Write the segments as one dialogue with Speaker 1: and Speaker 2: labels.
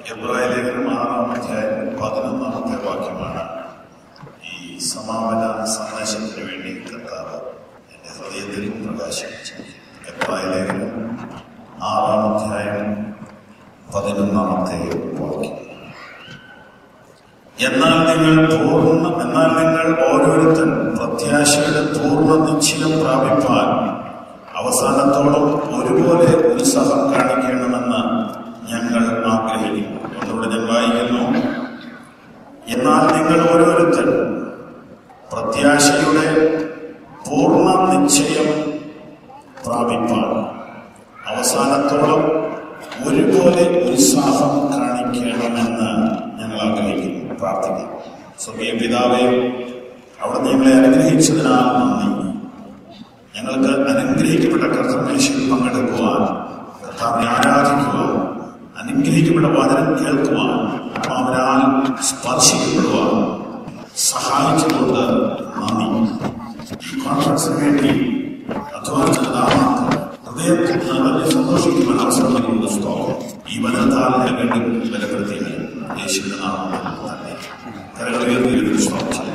Speaker 1: എബ്രായ ലേഖനം ആറാം അധ്യായം പതിനൊന്നാമത്തെ വാക്യമാണ് ഈ സമാപന സന്ദേശത്തിന് വേണ്ടി കർത്താവ് എന്റെ ഹൃദയത്തിൽ പ്രകാശിപ്പിച്ചു എബ്രായ ലേഖനം ആറാം അധ്യായം പതിനൊന്നാമത്തെ വാക്യം എന്നാൽ നിങ്ങൾ പൂർണ്ണ എന്നാൽ നിങ്ങൾ ഓരോരുത്തൻ പ്രത്യാശയുടെ പൂർണ്ണ നിശ്ചയം പ്രാപിപ്പാൻ അവസാനത്തോളം ഒരുപോലെ ഉത്സാഹം കാണിക്കണമെന്ന് ഞങ്ങൾ ആഗ്രഹിക്കുന്നു അതുകൊണ്ട് ഞാൻ വായിക്കുന്നു എന്നാൽ നിങ്ങൾ ഓരോരുത്തൻ പ്രത്യാശയുടെ പൂർണ്ണ നിശ്ചയം പ്രാപിപ്പാൻ അവസാനത്തോളം ഒരുപോലെ ഉത്സാഹം കാണിക്കണമെന്ന് ഞങ്ങൾ ആഗ്രഹിക്കുന്നു പ്രാർത്ഥിക്കാം സ്വർഗീയ പിതാവേ അവിടെ നിങ്ങളെ അനുഗ്രഹിച്ചതിനാൽ നന്ദി ഞങ്ങൾക്ക് അനുഗ്രഹിക്കപ്പെട്ട കർത്തമേശയിൽ പങ്കെടുക്കുവാൻ കർത്താവിനെ ആരാധിക്കുവാൻ അനുഗ്രഹിക്കപ്പെട്ട വചനം കേൾക്കുവാൻ അവനാൽ സ്പർശിക്കപ്പെടുവാൻ സഹായിച്ചുകൊണ്ട് നന്ദി ഈ കോൺഫറൻസിന് വേണ്ടി അധ്വാനിച്ച നാമാർക്ക് ഹൃദയത്തിൽ നിന്ന് വളരെ സന്തോഷിക്കുവാൻ അവസരം നൽകുന്ന സ്തോത്രം ഈ വചനത്താൽ ഞാൻ വീണ്ടും ബലപ്പെടുത്തിയ യേശുവിന്റെ നാമത്തിൽ തന്നെ കരകൾ ഉയർത്തിയിരുന്ന സ്തോത്രം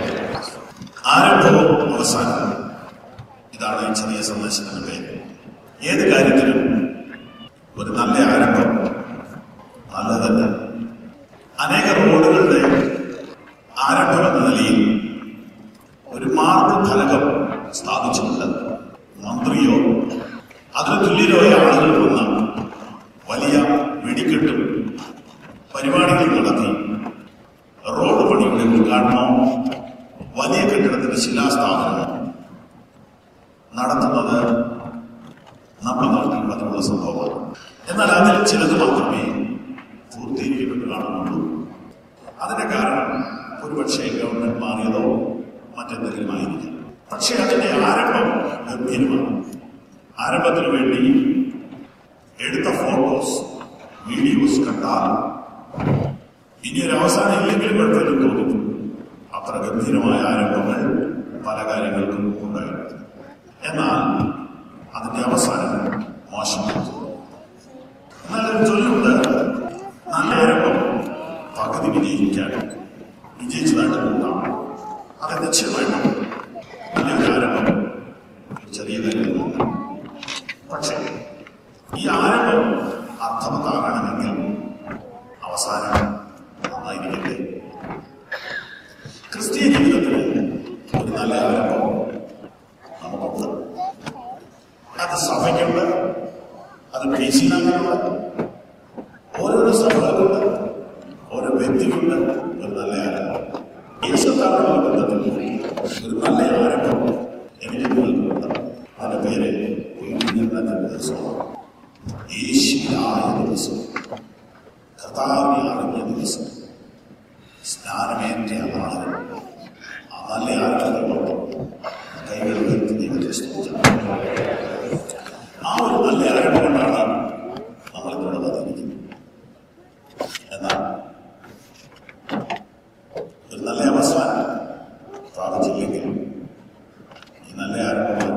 Speaker 1: ആരംഭവും അവസാനവും ഇതാണ് ഈ ചെറിയ സന്ദേശത്തിന്റെ പേര് ഏത് കാര്യത്തിലും ഒരു നല്ല ആരംഭം നല്ലതല്ല അനേക റോഡുകളുടെ ആരംഭം എന്ന നിലയിൽ ഒരു മാർഗ ഫലകം സ്ഥാപിച്ചിട്ടുണ്ട് മന്ത്രിയോ അതിന് തുല്യരായ ആളുകൾ വന്ന വലിയ വെടിക്കെട്ടും പരിപാടികൾ നടത്തി റോഡ് പണിയുടെ ഉദ്ഘാടനമോ വലിയ കെട്ടിടത്തിന്റെ ശിലാസ്ഥാപനമോ നടത്തുന്നത് നമ്മുടെ നാട്ടിൽ പതിവുള്ള സംഭവമാണ് എന്നാൽ അതിൽ ചിലത് മാത്രമേ പൂർത്തീകരിക്കപ്പെട്ട് കാണുന്നുള്ളൂ അതിന്റെ കാരണം ഒരുപക്ഷെ ഗവൺമെന്റ് മാറിയതോ മറ്റെന്തെങ്കിലും ആയിരിക്കും പക്ഷെ അതിന്റെ ആരംഭം ഗംഭീരമാണ് ആരംഭത്തിന് വേണ്ടി എടുത്ത ഫോട്ടോസ് വീഡിയോസ് കണ്ടാൽ ഇനി ഒരു അവസാനം ഇല്ലെങ്കിലും കുഴപ്പമില്ലെന്ന് തോന്നിക്കും അത്ര ഗംഭീരമായ ആരംഭങ്ങൾ പല കാര്യങ്ങൾക്കും ഉണ്ടായിരുന്നു എന്നാൽ അതിന്റെ അവസാനം മോശമായി എന്നാൽ ഒരു ചൊല്ലുണ്ട് നല്ല ആരംഭം പകുതി വിജയിക്കാൻ വിജയിച്ചതായിട്ട് തോന്നാം അത് നിശ്ചയമായിട്ടും നല്ലൊരു ആരംഭം ഒരു ചെറിയ കാര്യമൊന്നുമില്ല പക്ഷേ ഈ ആരംഭം അർത്ഥവത്താകണമെങ്കിൽ അവസാനം നന്നായിരിക്കട്ടെ ക്രിസ്തീയ ജീവിതത്തിൽ ഒരു നല്ല ആരംഭം നമുക്കുണ്ട് അത് സഭയ്ക്കുണ്ട് അത് പേശിനാക്കുണ്ട് ഓരോരോ സഭകൾക്കുണ്ട് ഓരോ വ്യക്തിക്കുണ്ട് ഒരു നല്ല ആരംഭം യേശുക്കാരുടെ ബന്ധത്തിൽ ഒരു നല്ല ആരംഭം എനിക്ക് നിങ്ങൾക്കുണ്ട് അതിന്റെ പേര് വീണ്ടും ദിവസമാണ് യേശുവിനായ ദിവസം കർത്താവിനെ അറിഞ്ഞ ദിവസം സ്നാനമേറ്റ നാളുകൾ ആ നല്ല ആരംഭങ്ങളുണ്ട് കൈകൾ ഉയർത്തി ദൈവത്തെ സ്തുതിച്ചു ആ ഒരു നല്ല ആരംഭം കൊണ്ടാണ് നമ്മൾ ഇവിടെ വന്നിരിക്കുന്നത് എന്നാൽ ഒരു നല്ല അവസാനം പ്രാപിച്ചില്ലെങ്കിൽ ഈ നല്ല ആരംഭം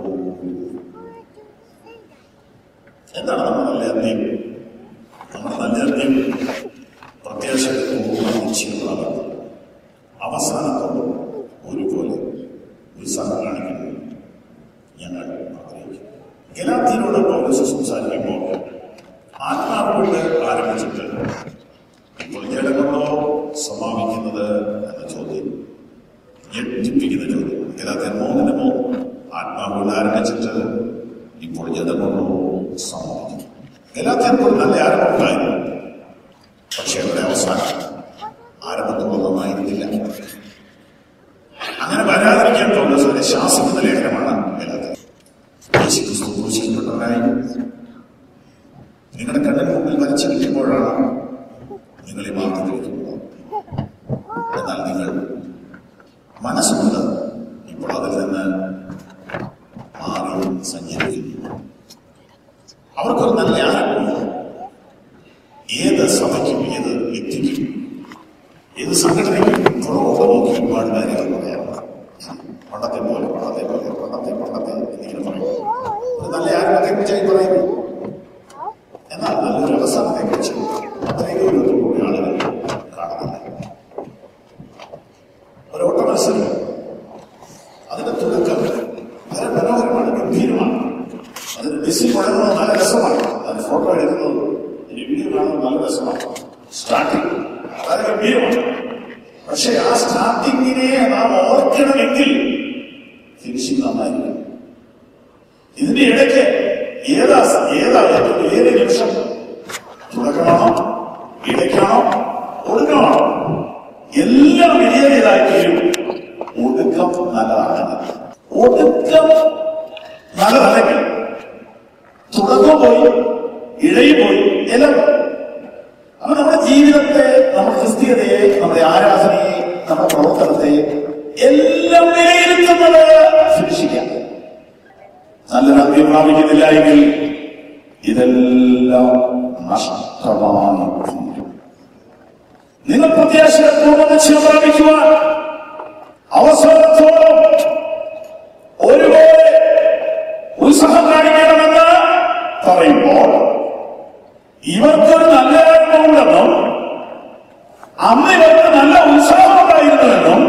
Speaker 1: എന്താണ് നമ്മുടെ നല്ല അന്ത്യം നമ്മുടെ നല്ല അന്ത്യം പ്രത്യാശയുടെ പൂർണ്ണ നിശ്ചയങ്ങളാണ് അവസാനത്തോട് ഒരുപോലെ ഉത്സാഹം കാണിക്കുന്നു ഞങ്ങൾ ആഗ്രഹിക്കുന്നു ഗലാത്തിനോട് പൗരസ് സംസാരിക്കുമ്പോൾ ആത്മാവ് കൊണ്ട് ആരംഭിച്ചിട്ട് ഇപ്പോൾ ജഡം കൊണ്ടോ സമാപിക്കുന്നത് എന്ന ചോദ്യം ഞെട്ടിപ്പിക്കുന്ന ചോദ്യം ഗലാത്തിയൻ മൂന്നിന് മൂന്ന് ആത്മാവ് കൊണ്ട് ആരംഭിച്ചിട്ട് ഇപ്പോൾ ജഡം കൊണ്ടോ സമാപിക്കുന്നു ഗലാത്തിയൻ കൊണ്ട് നല്ല ആരംഭമുണ്ടായിരുന്നു പക്ഷെ അവരുടെ അവസാനം ആരംഭത്തോളമായിരുന്നില്ല അങ്ങനെ വരാതിരിക്കാൻ പൗരസിനെ ശാസിക്കുന്ന ലേഖനമാണ് ഗലാത്തിയൻ യേശു ക്രിസ്തു ക്രൂശിക്കപ്പെട്ടവരായി നിങ്ങളുടെ കണ്ണിന് മുമ്പിൽ വരച്ചു കിട്ടുമ്പോഴാണ് നിങ്ങൾ ഈ മാർഗത്തിലേക്ക് പോകുന്നത് എന്നാൽ നിങ്ങൾ മനസ്സുകൊണ്ട് ഇപ്പോൾ അതിൽ നിന്ന് മാറി സഞ്ചരിക്കുന്നു അവർക്കൊരു നല്ല ആരംഭമില്ല ഏത് സഭയ്ക്കും ഏത് വ്യക്തിക്കും ഏത് സംഘടനയ്ക്കും പുറകോട്ട് നോക്കി ഒരുപാട് കാര്യങ്ങൾ പറയാറുണ്ട് പണ്ടത്തെ പോലെ പണ്ടത്തെ പോലെ പണ്ടത്തെ പണ്ടത്തെ എന്നിങ്ങനെ പറയും ഒരു നല്ല ആരംഭത്തെ കുറിച്ചായി പറയുന്നു എന്നാൽ നല്ലൊരു അവസാനത്തെ കുറിച്ച് അത്രയും ഇതിന്റെ ഇടയ്ക്ക് ഏതാ ഏതാ ഏറ്റവും ഏത് നിമിഷം തുടക്കമാണോ ഇടയ്ക്കാണോ ഒടുക്കമാണോ എല്ലാം വലിയതായി തീരും ഒടുക്കം നല്ലതാണ് ഒടുക്കം നല്ലതല്ലെങ്കിൽ തുടക്കം പോയി ഇടയിൽ പോയി എല്ലാം പോയി. അപ്പൊ നമ്മുടെ ജീവിതത്തെ നമ്മുടെ ക്രിസ്തീയതയെ നമ്മുടെ ആരാധനയെ നമ്മുടെ പ്രവർത്തനത്തെ എല്ലാം വിലയിരുത്തുന്നത് സൂക്ഷിക്കാം നല്ലൊരു അന്ത്യം പ്രാപിക്കുന്നില്ല എങ്കിൽ ഇതെല്ലാം നഷ്ടമായി തീരും. നിങ്ങൾ പ്രത്യാശയുടെ പൂർണ്ണനിശ്ചയം പ്രാപിക്കുവാൻ അവസരത്തോളം ഒരുപോലെ ഉത്സാഹം കാണിക്കണമെന്ന് പറയുമ്പോൾ ഇവർക്കൊരു നല്ല അനുഭവമുണ്ടെന്നും അന്ന് ഇവർക്ക് നല്ല ഉത്സാഹമുണ്ടായിരുന്നുവെന്നും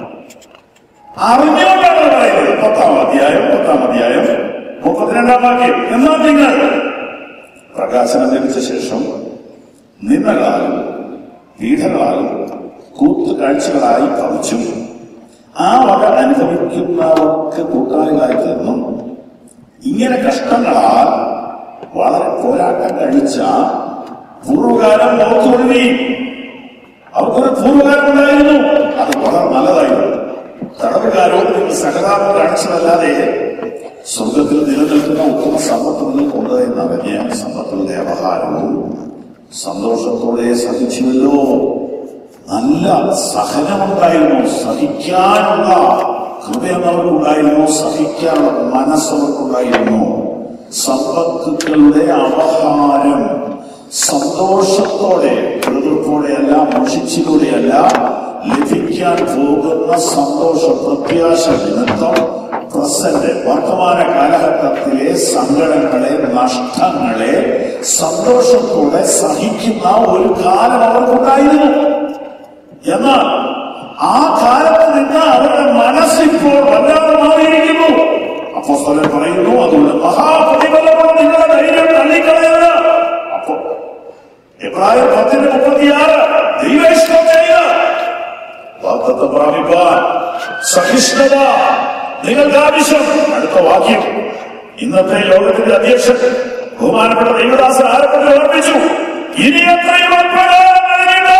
Speaker 1: അറിഞ്ഞുകൊണ്ടാണ് പറയുന്നത് പത്താം അധ്യായം പത്താം അധ്യായം മുപ്പത്തിരണ്ടാം വാക്യം എന്നാൽ നിങ്ങൾ പ്രകാശനം ലഭിച്ച ശേഷം നിന്നകളാലും പീഠങ്ങളാലും കൂത്തുകാഴ്ചകളായി ഭവിച്ചും ആ വക അനുഭവിക്കുന്നവർക്ക് കൂട്ടാളികളായി തീർന്നും ഇങ്ങനെ കഷ്ടങ്ങളാൽ വളരെ പോരാട്ടം കഴിച്ച പൂർവ്വകാലം ഓർത്തൊഴുകി അവർക്കൊരു പൂർവ്വകാലം ഉണ്ടായിരുന്നു അത് വളരെ നല്ലതായിരുന്നു തടവുകാരോട് നിങ്ങൾ സഹതാപം കാണിച്ചതല്ലാതെ സ്വർഗത്തിൽ നിലനിൽക്കുന്ന ഉത്തമ സമ്പത്ത് നിങ്ങൾ കൊണ്ടുവരുന്നവന് സമ്പത്തിന്റെ വ്യവഹാരവും സന്തോഷത്തോടെ സഹിച്ചുവല്ലോ നല്ല സഹനമുണ്ടായിരുന്നു സഹിക്കാനുള്ള ഹൃദയമവർക്കുണ്ടായിരുന്നു സഹിക്കാനുള്ള മനസ്സവർക്കുണ്ടായിരുന്നു സമ്പത്തുക്കളുടെ അവഹാരം സന്തോഷത്തോടെ പ്രകൃതത്തോടെയല്ല മോഷിച്ചിലൂടെയല്ല ലഭിക്കാൻ പോകുന്ന സന്തോഷ പ്രത്യാശ നിമിത്തം പ്രസന്റ് വർത്തമാന കാലഘട്ടത്തിലെ സങ്കടങ്ങളെ നഷ്ടങ്ങളെ സന്തോഷത്തോടെ സഹിക്കുന്ന ഒരു കാലം അവർക്കുണ്ടായിരുന്നു എന്നാൽ ആ കാലത്ത് നിന്ന് അവരുടെ മനസ്സിപ്പോൾ വല്ലാതെ മാറിയിരിക്കുന്നു അപ്പോ സ്ഥലം പറയുന്നു അതുകൊണ്ട് മഹാപ്രതിഫലം നിങ്ങളുടെ ധൈര്യം തള്ളിക്കളയരുത് അപ്പോ എബ്രാഹിം പത്തിന് മുപ്പത്തിയാറ് ദൈവേഷ്ടം ചെയ്യുക വാഗ്ദത്തം പ്രാപിപ്പാൻ സഹിഷ്ണുത നിങ്ങൾക്ക് ആവശ്യം അടുത്ത വാക്യം ഇന്നത്തെ യോഗത്തിന്റെ അധ്യക്ഷൻ ബഹുമാനപ്പെട്ട ദൈവദാസൻ ആരംഭത്തിൽ ഓർപ്പിച്ചു ഇനി എത്രയും അത്ഭുതം കഴിഞ്ഞിട്ട്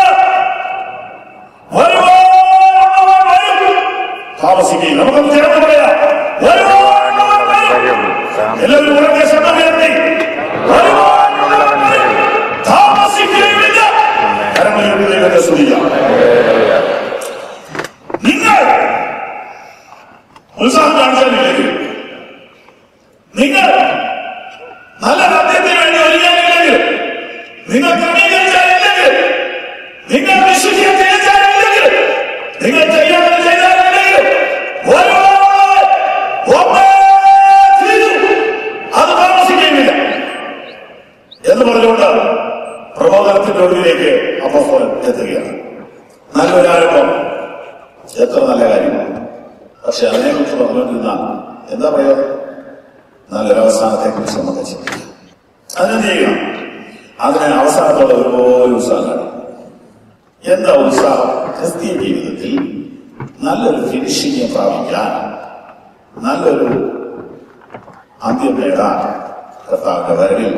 Speaker 1: വരുവാനുള്ളവർ വരും. താമസിക്കുകയും നമുക്കൊന്ന് ചേർന്ന് പറയാം വരുവാനുള്ളവർ വരും. എല്ലാവരും ഉറക്കെ ശബ്ദം ഉയർത്തി വരുവാനുള്ളവർ വരും. താമസിക്കുകയുമില്ല കരങ്ങളുയർത്തി ദൈവത്തെ സ്തുതിക്കാം നിങ്ങൾ ഉത്സാഹം കാണിച്ചാലില്ലെങ്കിൽ നിങ്ങൾ നല്ല മദ്യത്തിന് വേണ്ടി ഒരുങ്ങാനില്ലെങ്കിൽ നിങ്ങൾ ക്രമീകരിച്ചാലില്ലെങ്കിൽ നിങ്ങൾ വിശുദ്ധിയെ തിരിച്ചാലില്ലെങ്കിൽ നിങ്ങൾ ചെയ്യാമെന്ന് ചെയ്താലില്ലെങ്കിൽ ഒരുപാട് ഒന്നേ തീരൂ. അത് താമസിക്കുകയുമില്ല എന്ന് പറഞ്ഞുകൊണ്ട് പ്രബോധനത്തിന്റെ ഒടുവിലേക്ക് അപ്പോസ്തലൻ എത്തുകയാണ് നല്ലൊരു ആരംഭം എത്ര നല്ല കാര്യമാണ് പക്ഷെ അതിനെക്കുറിച്ച് പറഞ്ഞുകൊണ്ടിരുന്നാൽ എന്താ പ്രയോജനം നല്ലൊരു അവസാനത്തെ കുറിച്ച് നമുക്ക് ചിന്തിക്കാം അതിനെന്ത് ചെയ്യണം അതിന് അവസാനത്തോടെ ഒരുപോലെ ഉത്സാഹം കാണിക്കും എന്താ ഉത്സാഹം ക്രിസ്തീയ ജീവിതത്തിൽ നല്ലൊരു ഫിനിഷിംഗ് പ്രാപിക്കാൻ നല്ലൊരു അന്ത്യം നേടാൻ കർത്താവിന്റെ വരവിൽ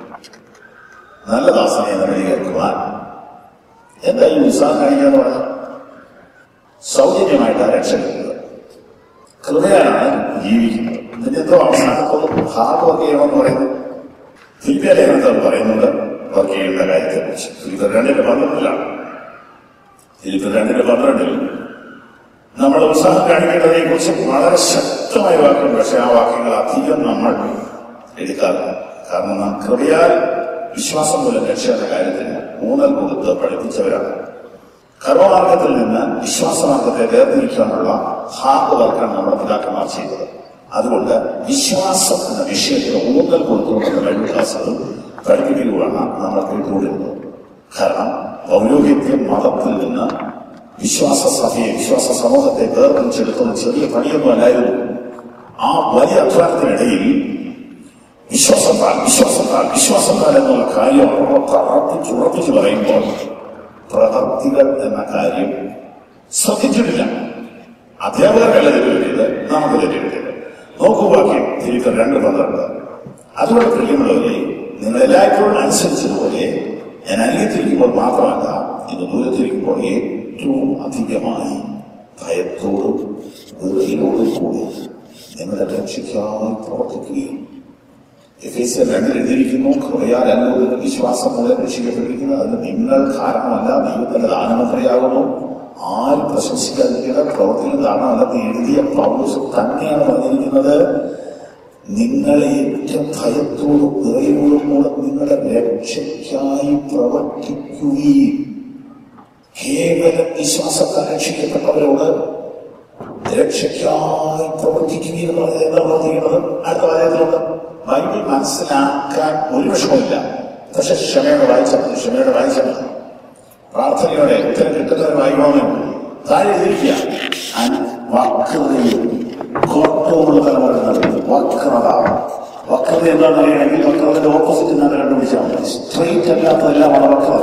Speaker 1: നല്ല ദാസനെ നവീകരിക്കുവാൻ എന്താ ഈ ഉത്സാഹം കാണിക്കാന്ന് പറഞ്ഞാൽ സൗജന്യമായിട്ടാണ് രക്ഷ കിട്ടുന്നത് കൃപയാണ് ജീവിക്കുന്നത് ഇതിന്റെ എന്തോ അവസാനത്തോളം ഹാർഡ് വർക്ക് ചെയ്യണമെന്ന് പറയുന്നു ഫിലിപ്പിയ ലേഖനത്തിൽ പറയുന്നുണ്ട് വർക്ക് ചെയ്യേണ്ട കാര്യത്തെ കുറിച്ച് ഫിലിപ്പ് രണ്ടിന്റെ പന്ത്രണ്ടിലാണ് ഫിലിപ്പ് രണ്ടിന്റെ പന്ത്രണ്ടിൽ നമ്മൾ ഉത്സാഹം കാണിക്കേണ്ടതിനെ കുറിച്ച് വളരെ ശക്തമായ വാക്കുണ്ട് പക്ഷെ ആ വാക്യങ്ങൾ അധികം നമ്മൾ എടുക്കാറില്ല കാരണം നാം കൃപയാൽ വിശ്വാസം മൂലം രക്ഷയുടെ കാര്യത്തിന് ഊന്നൽ കൊടുത്ത് പഠിപ്പിച്ചവരാണ് കർമ്മമാർഗത്തിൽ നിന്ന് വിശ്വാസമാർഗത്തെ വേർതിരിക്കാനുള്ള ഹാർഡ് വർക്കാണ് നമ്മുടെ പിതാക്കന്മാർ ചെയ്തത് അതുകൊണ്ട് വിശ്വാസം എന്ന വിഷയത്തിൽ ഊന്നൽ കൊടുത്തുകൊണ്ടുള്ള ബൈബിൾ ക്ലാസ്സുകളും പഠിപ്പിക്കലുമാണ് നമ്മൾ കേട്ടുകൊണ്ടിരുന്നത് കാരണം പൗരോഹിത്യം മതത്തിൽ നിന്ന് വിശ്വാസ സഭയെ വിശ്വാസ സമൂഹത്തെ വേർതിരിച്ചെടുക്കുന്ന ചെറിയ പണിയൊന്നും അല്ലായിരുന്നു ആ വലിയ അധ്വാനത്തിനിടയിൽ വിശ്വാസത്താൽ വിശ്വാസത്താൽ വിശ്വാസത്താൽ എന്നുള്ള കാര്യം അവർ തറപ്പിച്ചുറപ്പിച്ച് പറയുമ്പോൾ പ്രവർത്തികൾ എന്ന കാര്യം ശ്രദ്ധിച്ചിട്ടില്ല അധ്യാപകർക്കല്ല തെറ്റുപറ്റിയത് നമുക്ക് തെറ്റുപറ്റിയത് നോക്കൂ വാക്യം തിരുത്തൽ രണ്ട് പന്ത്രണ്ട് അതുകൊണ്ട് പ്രിയമുള്ളവരെ നിങ്ങൾ എല്ലായ്പ്പോഴും അനുസരിച്ചതുപോലെ ഞാൻ അരികത്തിരിക്കുമ്പോൾ മാത്രമല്ല ഇത് ദൂരത്തിരിക്കുമ്പോൾ ഏറ്റവും അധികമായി ഭയത്തോടും വെറുതിനോടും കൂടി നിങ്ങളുടെ രക്ഷയ്ക്കായി പ്രവർത്തിക്കുകയും എഫ് എസ് രണ്ടിൽ എഴുതിയിരിക്കുന്നു കൃപയാൽ അനുഭവത്തിന് വിശ്വാസം മൂലം രക്ഷിക്കപ്പെട്ടിരിക്കുന്നത് അതിന് നിങ്ങൾ കാരണമല്ല ദൈവത്തിന്റെ ദാനമത്രയാകുന്നു ആരും പ്രശംസിക്കാതിരിക്കുന്ന പ്രവർത്തികൾ കാരണമല്ലെന്ന് എഴുതിയ പൗലോസ് തന്നെയാണ് പറഞ്ഞിരിക്കുന്നത് നിങ്ങളെ ഏറ്റവും ഭയത്തോടും വിറയോടും കൂടെ നിങ്ങളുടെ രക്ഷയ്ക്കായി പ്രവർത്തിക്കുകയും കേവലം വിശ്വാസത്താൽ രക്ഷിക്കപ്പെട്ടവരോട് രക്ഷയ്ക്കായി പ്രവർത്തിക്കുകയും എന്ന് പറഞ്ഞത് എന്താ പ്രവർത്തിക്കുന്നത് അടുത്ത വാചകത്തിലുണ്ട് ബൈബിൾ മനസ്സിലാക്കാൻ ഒരു വിഷമമില്ല പക്ഷെ ക്ഷമയോടെ വായിച്ചാൽ മതി ക്ഷമയോടെ വായിച്ചാൽ മതി പ്രാർത്ഥനയോടെ ഉത്തരം കിട്ടുന്നവരെ വായിക്കണമെന്ന് താഴെ എഴുതിയിരിക്കുക അൻ- വക്രതയും കോട്ടവുമുള്ള തലമുറ നടത്തുന്നത് വക്രത വക്രത എന്താണെന്ന് അറിയണമെങ്കിൽ വക്രതയുടെ ഓപ്പോസിറ്റ് ഞാൻ കണ്ടുപിടിച്ചാൽ മതി സ്ട്രെയിറ്റ് അല്ലാത്തതെല്ലാമാണ് വക്രത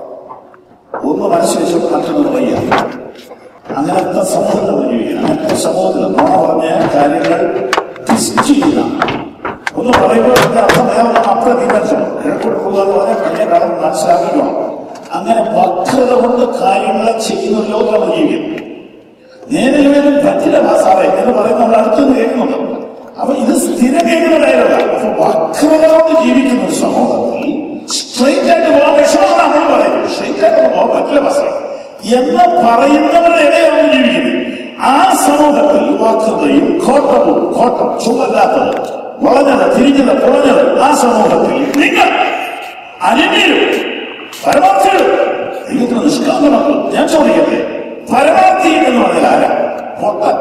Speaker 1: ഒന്ന് മനസ്സ് വെച്ചുകൊണ്ട് മറ്റൊന്ന് വയ്യ അങ്ങനത്തെ സമൂഹത്തിൽ നമ്മൾ ജീവിക്കണം അങ്ങനത്തെ സമൂഹത്തിൽ നോണ പറഞ്ഞ കാര്യങ്ങൾ twist ചെയ്യുന്ന ഒന്ന് പറയുമ്പോൾ അതിന്റെ അർത്ഥം വേറെ അപ്പുറം തീരുമാനിച്ചോ കിഴക്കോട്ട് പോകുക എന്ന് പറഞ്ഞാൽ പഴയ കാലം മനസ്സിലാക്കിക്കോ അങ്ങനെ വക്രത കൊണ്ട് കാര്യങ്ങളെ ചെയ്യുന്ന ഒരു ലോകമാണ് ജീവിക്കുന്നത് നേരെ ഇവരും പറ്റില്ല വാസാവേ എന്ന് പറയുന്ന നമ്മൾ അടുത്തുനിന്ന് കേൾക്കുന്നുണ്ട് അപ്പൊ ഇത് സ്ഥിരം കേൾക്കുന്ന ഡയലോഗാണ് അപ്പൊ വക്രത കൊണ്ട് ജീവിക്കുന്ന ഒരു സമൂഹത്തിൽ സ്ട്രെയിറ്റ് ആയിട്ട് പോകാൻ വിഷമമാണ് നമ്മൾ പറയുന്നത് സ്ട്രെയിറ്റ് ആയിട്ട് പോകാൻ പറ്റില്ല വാസാവേ എന്ന് പറയുന്നവരുടെ ഇടയാണ് ജീവിക്കുന്നത് ആ സമൂഹത്തിൽ വക്രതയും കോട്ടവും കോട്ടം ചുമല്ലാത്തത് വളഞ്ഞത് തിരിഞ്ഞത് പുളഞ്ഞത് ആ സമൂഹത്തിൽ നിങ്ങൾ അനിന്യരും പരമാർത്ഥികളും ദൈവത്തിന് നിഷ്കാന്തമക്കൾ ഞാൻ ചോദിക്കട്ടെ പരമാർത്ഥി എന്ന് പറഞ്ഞാൽ ആരാ പൊട്ടൻ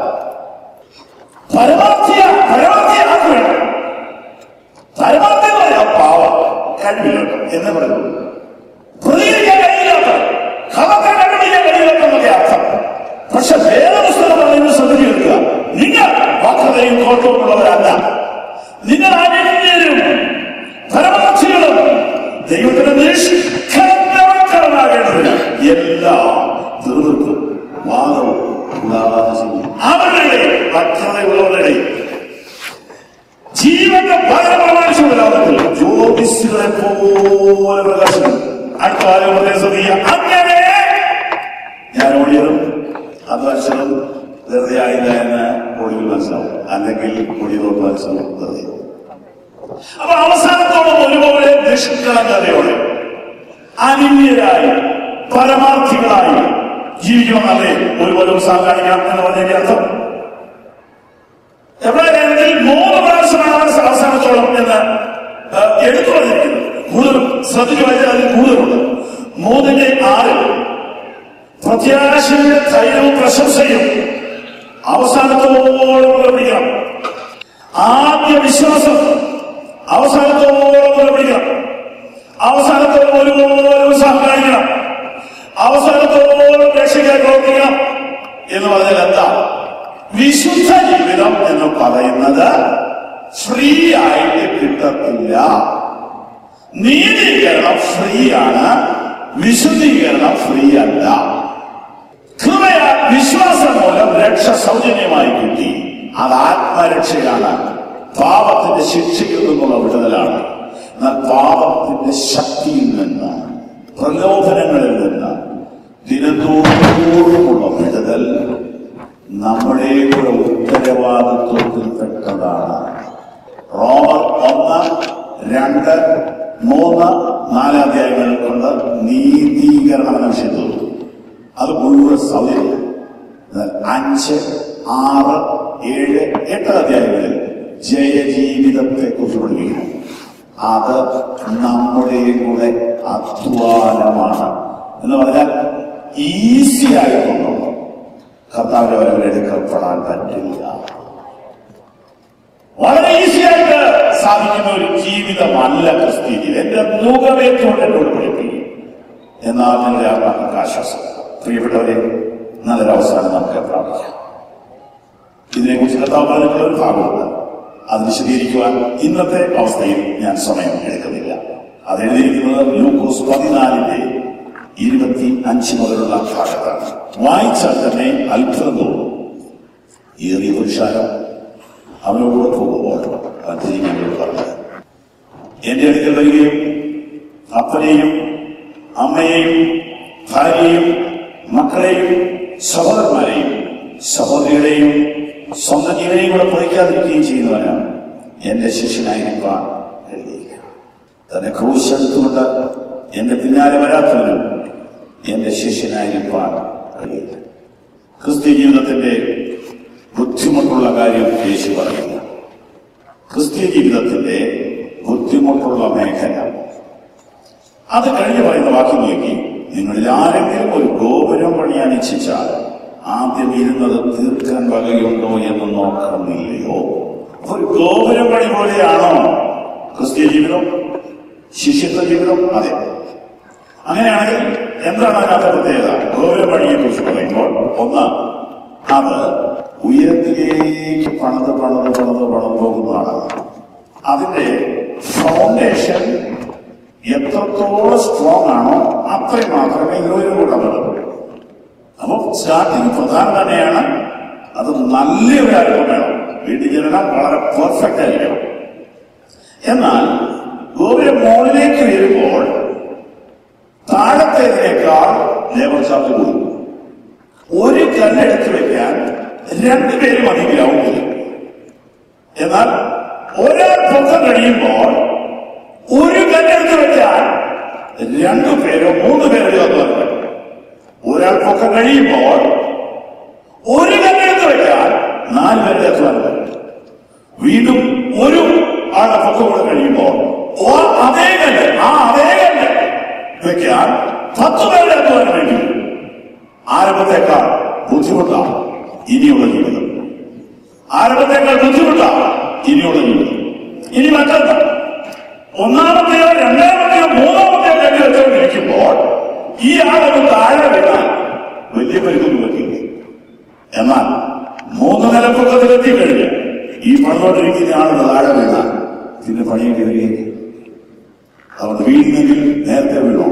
Speaker 1: പരമാർത്ഥിയ പരമാർത്ഥി ആർക്ക് വേണം പരമാർത്ഥി എന്ന് പറയാം പാവം കഴിവില്ല എന്ന് പറയുന്നു പ്രതികരിക്കാൻ കഴിയില്ലാത്ത കഥക്കാൻ കണ്ടുപിടിക്കാൻ കഴിയില്ലാത്ത എന്നൊക്കെ അർത്ഥം പക്ഷെ വേദപുസ്തകം പറയുന്നത് ശ്രദ്ധിക്കുക നിങ്ങൾ വക്രതയും കോട്ടവുമുള്ളവരല്ല നിങ്ങൾ അനിന്യരും പരമാർത്ഥികളും ദൈവത്തിന്റെ നിഷ്കരണവൽക്കരണമാകേണ്ടതിന് എല്ലാം തീർത്തും വാദവും കൂടാതെ ചെയ്യും അവരുടെ വക്രതയുള്ളവരുടെ ജീവന്റെ ഭയം പ്രമാണിച്ചുകൊണ്ട് ലോകത്തിൽ ജ്യോതിസുകളെ പോലെ പ്രകാശിക്കും അടുത്ത കാലം ശ്രദ്ധിക്കുക അങ്ങനെ ഞാൻ ഓടിയതും അധ്വാനിച്ചതും വെറുതെ ആയില്ല എന്ന് ഒടുവിൽ മനസ്സിലാവും അല്ലെങ്കിൽ ഒടിയതോട് മനസ്സിലാവും വെറുതെ അപ്പൊ അവസാനത്തോളം ഒരുപോലെ നിഷ്കളങ്കതയോടെ അനിന്യരായി പരമാർത്ഥികളായി ജീവിക്കണമെന്നല്ലേ ഒരുപോലെ ഉത്സാഹം കാണിക്കണം എന്ന് പറഞ്ഞതിന്റെ അർത്ഥം എവിടെയാണെങ്കിൽ മൂന്ന് പ്രാവശ്യമാണ് അവൻ അവസാനത്തോളം എന്ന് ആ, എടുത്തു പറഞ്ഞിരിക്കുന്നത് കൂടുതലും ശ്രദ്ധിച്ചു വായിച്ചാൽ അതിൽ കൂടുതലുണ്ട് മൂന്നിന്റെ ആറ് പ്രത്യാശയുടെ ധൈര്യവും പ്രശംസയും അവസാനത്തോളം പിടിക്കണം ആദ്യ വിശ്വാസം അവസാനത്തോളം പിടിക്കണം അവസാനത്തോളം ഒരുപോലെ ഉത്സാഹം കാണിക്കണം അവസാനത്തോളം രക്ഷയ്ക്കായി പ്രവർത്തിക്കണം എന്ന് പറഞ്ഞാൽ എന്താ വിശുദ്ധ ജീവിതം എന്ന് പറയുന്നത് ഫ്രീ ആയിട്ട് കിട്ടത്തില്ല നീതീകരണം ഫ്രീ ആണ് വിശുദ്ധീകരണം ഫ്രീ അല്ല കൃപയാൽ വിശ്വാസം മൂലം രക്ഷ സൗജന്യമായി കിട്ടി അത് ആത്മരക്ഷയാണ് പാപത്തിന്റെ ശിക്ഷയിൽ നിന്നുള്ള വിടുതലാണ് എന്നാൽ പാപത്തിന്റെ ശക്തിയിൽ നിന്ന് പ്രലോഭനങ്ങളിൽ നിന്ന് ദിനത്തോടുമുള്ള വിടുതൽ നമ്മുടെ കൂടെ ഉത്തരവാദിത്വത്തിൽപ്പെട്ടതാണ് റോമർ ഒന്ന് രണ്ട് മൂന്ന് നാല് അധ്യായങ്ങൾ കൊണ്ട് നീതീകരണം എന്ന വിഷയം തോന്നുന്നു അത് മുഴുവൻ സൗകര്യം എന്നാൽ അഞ്ച് ആറ് ഏഴ് എട്ട് അധ്യായങ്ങളിൽ ജയജീവിതത്തെ കുറിച്ച് പഠിപ്പിക്കുന്നു അത് നമ്മുടെ കൂടെ അധ്വാനമാണ് എന്ന് പറഞ്ഞാൽ ഈസി ആയിക്കൊണ്ടോ കർത്താവിന്റെ വരവിലെടുക്കപ്പെടാൻ പറ്റില്ല വളരെ ഈസി ആയിട്ട് സാധിക്കുന്ന ഒരു ജീവിതമല്ല ക്രിസ്തീയ എന്റെ മുഖമേറ്റുകൊണ്ട് എന്നോട് പഠിപ്പിക്കും എന്നാൽ നിങ്ങളുടെ ആത്മാക്കൾക്ക് ആശ്വാസം പ്രിയപ്പെട്ടവരെ നല്ലൊരു അവസാനം നമുക്ക് പ്രാപിക്കാം ഇതിനെക്കുറിച്ച് കർത്താവ് പറഞ്ഞിട്ടുള്ള ഒരു ഭാഗമുണ്ട് അത് വിശദീകരിക്കുവാൻ ഇന്നത്തെ അവസ്ഥയിൽ ഞാൻ സമയം എടുക്കുന്നില്ല അത് എഴുതിയിരിക്കുന്നത് ലൂക്കോസ് പതിനാലിന്റെ ഇരുപത്തി അഞ്ച് മുതലുള്ള ഭാഗത്താണ് വായിച്ചാൽ തന്നെ അത്ഭുതം തോന്നും ഏറിയ പുരുഷാരം അവനോട് കൂടെ പോകുമ്പോൾ അവൻ തിരിഞ്ഞ് എന്നോട് പറഞ്ഞത് എന്റെ അടുക്കൽ വരികയും അപ്പനെയും അമ്മയെയും ഭാര്യയെയും മക്കളെയും സഹോദരന്മാരെയും സഹോദരികളെയും സ്വന്തം ജീവനെയും കൂടെ കുറയ്ക്കാതിരിക്കുകയും ചെയ്യുന്നവനാണ് എന്റെ ശിഷ്യനായിരിക്കാൻ കഴിയുക തന്നെ ക്രൂശ് എടുത്തുകൊണ്ട് എന്റെ പിന്നാലെ വരാത്തവനും എന്റെ ശിഷ്യനായിരിക്കാൻ കഴിയില്ല ക്രിസ്ത്യ ജീവിതത്തിന്റെ ബുദ്ധിമുട്ടുള്ള കാര്യം യേശു പറയുക ക്രിസ്ത്യ ജീവിതത്തിന്റെ ബുദ്ധിമുട്ടുള്ള മേഖല അത് കഴിഞ്ഞ് പറയുന്ന വാക്യം നോക്കി നിങ്ങളിൽ ആരെങ്കിലും ഒരു ഗോപുരം പണിയാൻ ഇച്ഛിച്ചാൽ ആദ്യം ഇരുന്നത് തീർക്കാൻ വകയുണ്ടോ എന്ന് നോക്കണമെന്നില്ലയോ ഒരു ഗോപുരം പണി പോലെയാണോ ക്രിസ്ത്യ ജീവിതം ശിഷ്യത്വ ജീവിതം അതെ അങ്ങനെയാണെങ്കിൽ എന്താണ് അതിനകത്ത് പ്രത്യേകത ഗോപുരം പണിയെ കുറിച്ച് പറയുമ്പോൾ ഒന്ന് അത് ഉയരത്തിലേക്ക് പണിത് പണിത് പണിത് പണിത് പോകുന്നതാണ് അതിന്റെ ഫൗണ്ടേഷൻ എത്രത്തോളം സ്ട്രോങ് ആണോ അത്രയും മാത്രമേ ഉയരം കൂടാൻ പറ്റൂ അപ്പൊ സ്റ്റാർട്ടിങ് പ്രധാനം തന്നെയാണ് അത് നല്ല ഒരു അനുഭവം വേണം വീട്ടിൽ ചെല്ലണം വളരെ പെർഫെക്റ്റ് ആയിരിക്കണം എന്നാൽ ഗോപുരം മുകളിലേക്ക് വരുമ്പോൾ താഴത്തേതിനേക്കാൾ ലേബർ ചാർജ് കൂടും ഒരു കല്ലെടുത്ത് വെക്കാൻ രണ്ടുപേരും അധികം ഗ്രൗണ്ടിൽ എന്നാൽ ഒരാൾ പൊക്കം കഴിയുമ്പോൾ ഒരു കല്ലെടുത്ത് വെക്കാൻ രണ്ടു പേരോ മൂന്ന് പേരോ അധ്വാനം ഒരാൾ പൊക്കം കഴിയുമ്പോൾ ഒരു കല്ലെടുത്ത് വെക്കാൻ നാല് പേരുടെ അധ്വാനം വരും. വീണ്ടും ഒരു ആളുടെ പൊക്കം കൂടെ കഴിയുമ്പോൾ ഓ- അതേ കല്ല് ആ അതേ കല്ല് വെക്കാൻ പത്ത് പേരുടെ അധ്വാനം വേണ്ടി വരും. ആരംഭത്തെക്കാൾ ബുദ്ധിമുട്ടാണ് ഇനിയുള്ള ജീവിതം ആരംഭത്തെക്കാൾ ബുദ്ധിമുട്ടാണ് ഇനിയുള്ള ജീവിതം ഇനി മറ്റൊന്ന് ഒന്നാമത്തെയോ രണ്ടാമത്തെയോ മൂന്നാമത്തെയോ കല്ല് വെച്ചുകൊണ്ടിരിക്കുമ്പോൾ ഈ ആളൊന്ന് താഴെ വീണാൽ വലിയ പരിധി പറ്റില്ല എന്നാൽ മൂന്ന് നിലപ്പൊക്കത്തിലെത്തി കഴിഞ്ഞ് ഈ പണിതോണ്ടിരിക്കുന്ന ആളൊന്ന് താഴെ വീണാൽ പിന്നെ പണിയേണ്ടി വരികയില്ല അതുകൊണ്ട് വീഴുന്നെങ്കിൽ നേരത്തെ വീണോ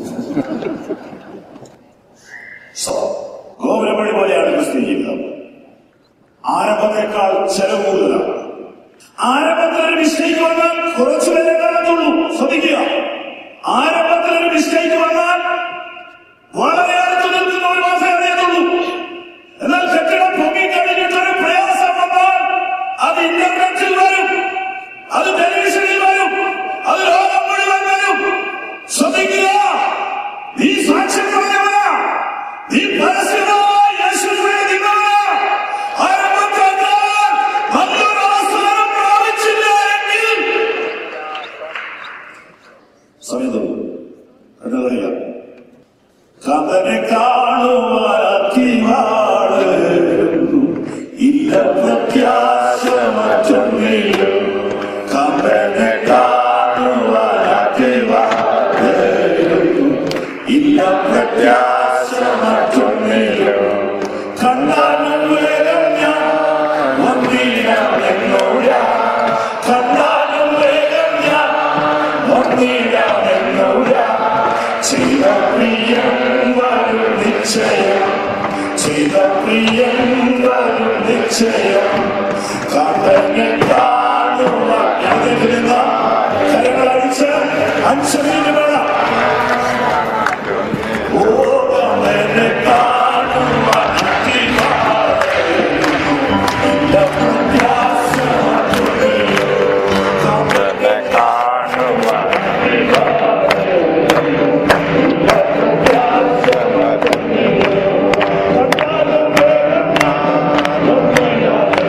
Speaker 1: സോ ഗോപുരപ്പണി പോലെയാണ് ക്രിസ്ത്യൻ ജീവിതം ആരംഭത്തെക്കാൾ ചെലവ് കൂടുതലാണ് ആരംഭത്തിൽ ഒരു മിസ്റ്റേക്ക് വന്നാൽ കുറച്ചു പേരെ കാണത്തുള്ളൂ ശ്രദ്ധിക്കുക ആരംഭത്തിൽ ഒരു മിസ്റ്റേക്ക് വന്നാൽ വളരെ അടുത്ത് നിൽക്കുന്ന ഒരു മാസം അറിയത്തുള്ളൂ എന്നാൽ കെട്ടിടം പൊങ്ങിക്കഴിഞ്ഞിട്ട് ഒരു പ്രയാസം വന്നാൽ അത് ഇന്റർനെറ്റിൽ വരും അത് ടെലിവിഷനിൽ വരും അത് ലോകം മുഴുവൻ വരും ശ്രദ്ധിക്കുക നീ സാക്ഷ്യം പറഞ്ഞവനാ നീ പരസ്യമായി യേശുവിന് വേണ്ടി നിന്നവനാ ആരംഭത്തേക്കാൾ നല്ലൊരു അവസരം പ്രാപിച്ചില്ല എങ്കിൽ സമയം തന്നു കണ്ടതറിയില്ല കഥനെ കാണുവാക്കി വാഴുന്നു ഇല്ല പ്രത്യാശ മറ്റൊന്നിലും കഥനെ കാണുവാക്കി വാഴുന്നു ഇല്ല പ്രത്യാശ മറ്റൊന്നിലും കണ്ടാലും വേഗം ഞാൻ വന്നിടാം എന്നോടാ കണ്ടാലും വേഗം ഞാൻ വന്നിടാം എന്നോടാ ചെയ്ത പ്രിയം വരും നിശ്ചയം ചെയ്ത പ്രിയം വരും നിശ്ചയം കണ്ടങ്ങെ കാണുക എഴുതിരുന്ന കരങ്ങളടിച്ച് അഞ്ചലിന് വേണം ഓ കണ്ടനെ കാണുക
Speaker 2: കണ്ടനെ കാണുവാൻ
Speaker 1: ും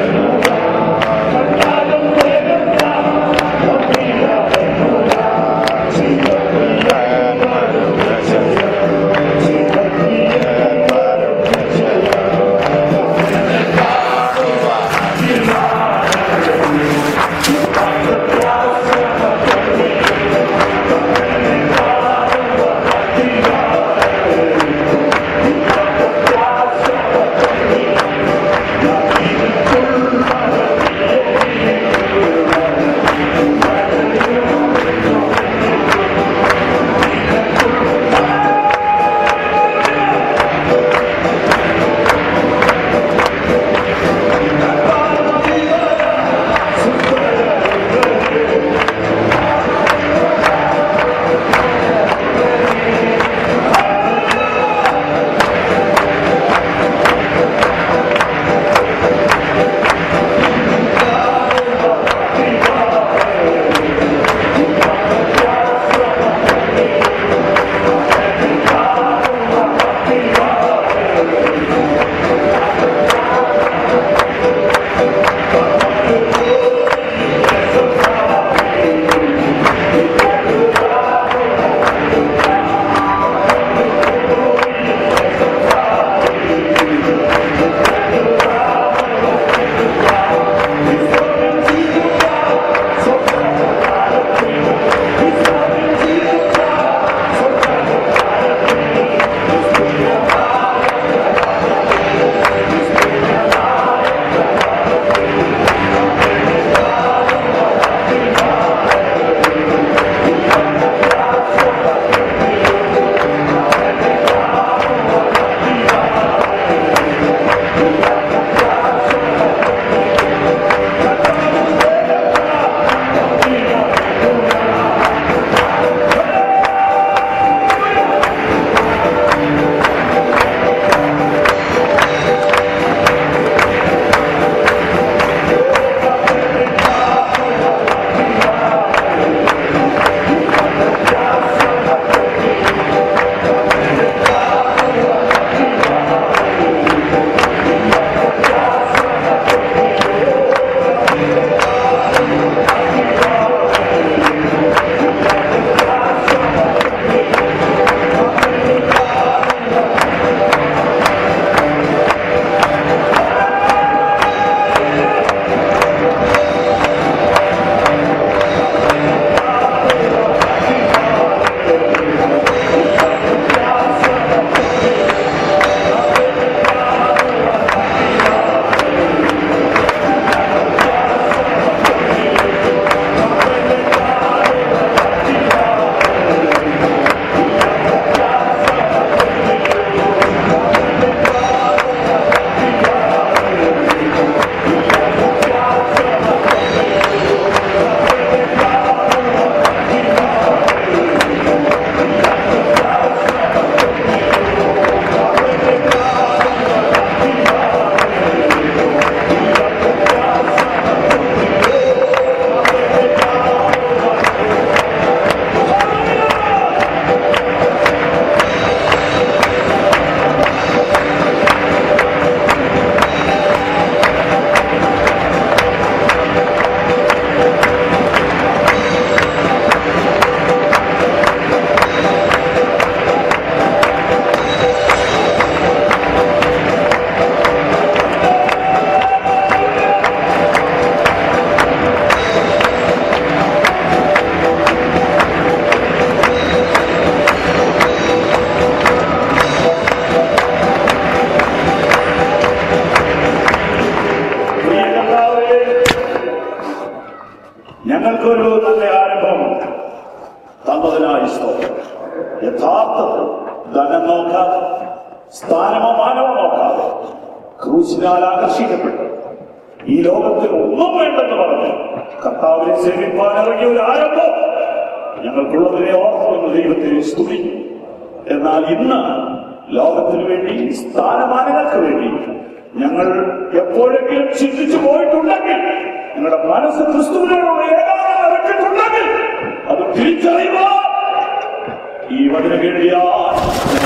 Speaker 3: ക്രൂശിനാൽ ആകർഷിക്കപ്പെട്ടു ഈ ലോകത്തിൽ ഒന്നും വേണ്ടെന്ന് പറഞ്ഞ് കർത്താവിനെ സേവിപ്പാൻ ഇറങ്ങിയ ഒരു ആരംഭം ഞങ്ങൾക്കുള്ളതിനെ ഓർത്തുവെന്ന് ദൈവത്തെ സ്തുതിക്കും എന്നാൽ ഇന്ന് ലോകത്തിന് വേണ്ടി സ്ഥാനമാനങ്ങൾക്ക് വേണ്ടി ഞങ്ങൾ എപ്പോഴെങ്കിലും ചിന്തിച്ചു പോയിട്ടുണ്ടെങ്കിൽ നിങ്ങളുടെ മനസ്സ് ക്രിസ്തുവിനോടുള്ള ഏകാഗ്രത വെച്ചിട്ടുണ്ടെങ്കിൽ അത് തിരിച്ചറിയുക ഈ വചന കേൾവിയാൽ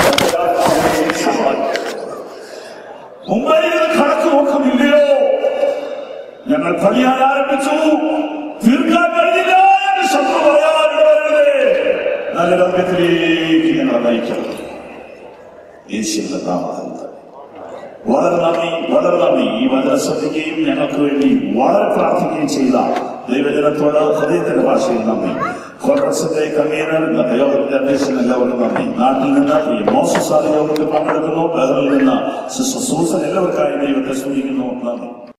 Speaker 3: മുംബൈയിൽ കണക്ക് നോക്കുന്നില്ലയോ ഞങ്ങൾ പണിയാൻ ആരംഭിച്ചു തീർക്കാൻ കഴിഞ്ഞില്ല എന്ന് ശബ്ദം പറയാൻ ഇടവരരുതേ. നല്ല രംഗത്തിലേക്ക് ഞങ്ങൾ നയിക്കണം യേശുവിന്റെ നാമത്തിൽ തന്നെ. വളരെ നന്ദി വളരെ നന്ദി ഈ വചന ശ്രദ്ധിക്കുകയും ഞങ്ങൾക്ക് വേണ്ടി വളരെ പ്രാർത്ഥിക്കുകയും ചെയ്ത ദൈവജനത്തോട് ഹൃദയത്തിന്റെ ഭാഷയിൽ നന്ദി കോൺഗ്രസിന്റെ കൺവീനർ ഇന്നത്തെ യോഗത്തിന്റെ അധ്യക്ഷൻ എല്ലാവർക്കും നന്ദി നാട്ടിൽ നിന്ന് ഈ മോസസ് യോഗത്തിൽ പങ്കെടുക്കുന്നു ബഹറിൽ നിന്ന് സിസ്റ്റർ സൂസൻ എല്ലാവർക്കായി ദൈവത്തെ സ്തുതിക്കുന്നു നന്ദി